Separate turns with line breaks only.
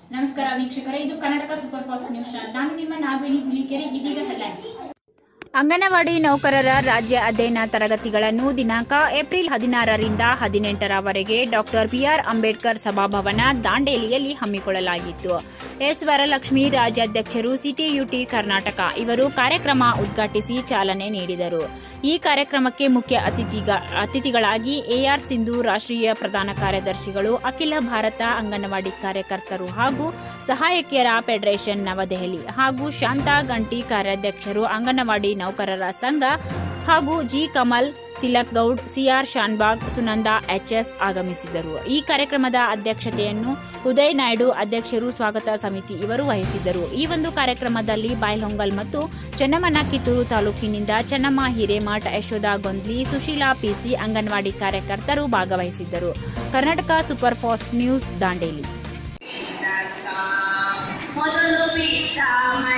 ನಮಸ್ಕಾರ ವೀಕ್ಷಕರೇ ಇದು Karnataka super fast news channel ನಾನು ನಿಮ್ಮ ನಾಗವೇಣಿ ಹುಲಿಕೆರೆ ಇದೀಗ ಹೆಡ್ಲೈನ್ಸ್ ಅಂಗನವಾಡಿ ನೌಕರರ ರಾಜ್ಯ ಅಧ್ಯಯನ ತರಗತಿಗಳನ್ನು ದಿನಾಂಕ ಏಪ್ರಿಲ್ ಹದಿನಾರರಿಂದ ಹದಿನೆಂಟರವರೆಗೆ ಡಾಕ್ಟರ್ ಬಿಆರ್ ಅಂಬೇಡ್ಕರ್ ಸಭಾಭವನ ದಾಂಡೇಲಿಯಲ್ಲಿ ಹಮ್ಮಿಕೊಳ್ಳಲಾಗಿತ್ತು ಎಸ್ ವರಲಕ್ಷ್ಮಿ ರಾಜ್ಯಾಧ್ಯಕ್ಷರು ಸಿಟಿಯುಟಿ ಕರ್ನಾಟಕ ಇವರು ಕಾರ್ಯಕ್ರಮ ಉದ್ಘಾಟಿಸಿ ಚಾಲನೆ ನೀಡಿದರು ಈ ಕಾರ್ಯಕ್ರಮಕ್ಕೆ ಮುಖ್ಯ ಅತಿಥಿಗ- ಅತಿಥಿಗಳಾಗಿ ಎಆರ್ ಸಿಂಧು ರಾಷ್ಟ್ರೀಯ ಪ್ರಧಾನ ಕಾರ್ಯದರ್ಶಿಗಳು ಅಖಿಲ ಭಾರತ ಅಂಗನವಾಡಿ ಕಾರ್ಯಕರ್ತರು ಹಾಗೂ ಸಹಾಯಕಿಯರ ಫೆಡರೇಷನ್ ನವದೆಹಲಿ ಹಾಗೂ ಶಾಂತಾ ಗಂಟಿ ಕಾರ್ಯಾಧ್ಯಕ್ಷರು ಅಂಗನವಾಡಿ ನೌಕರರ ಸಂಘ ಹಾಗೂ G Kamal Tilak Goud CR Shanbhag Sunanda HS ಆಗಮಿಸಿದರು ಈ ಕಾರ್ಯಕ್ರಮದ ಅಧ್ಯಕ್ಷತೆಯನ್ನು ಉದಯ್ ನಾಯ್ಡು ಅಧ್ಯಕ್ಷರು ಸ್ವಾಗತ ಸಮಿತಿ ಇವರು ವಹಿಸಿದ್ದರು ಈ ಒಂದು ಕಾರ್ಯಕ್ರಮದಲ್ಲಿ ಬಾಯ್ಲೊಂಗಲ್ ಮತ್ತು ಚೆನ್ನಮ್ಮನ ಕಿತ್ತೂರು ತಾಲೂಕಿನಿಂದ ಚೆನ್ನಮ್ಮ ಹಿರೇಮಠ ಯಶೋಧ ಗೊಂದ್ಲಿ ಸುಶೀಲಾ ಪಿಸಿ ಅಂಗನವಾಡಿ ಕಾರ್ಯಕರ್ತರು ಭಾಗವಹಿಸಿದ್ದರು Karnataka super fast news Dandeli
ಮೊದಲು ಬಿಟ್ಟ ಮಳೆ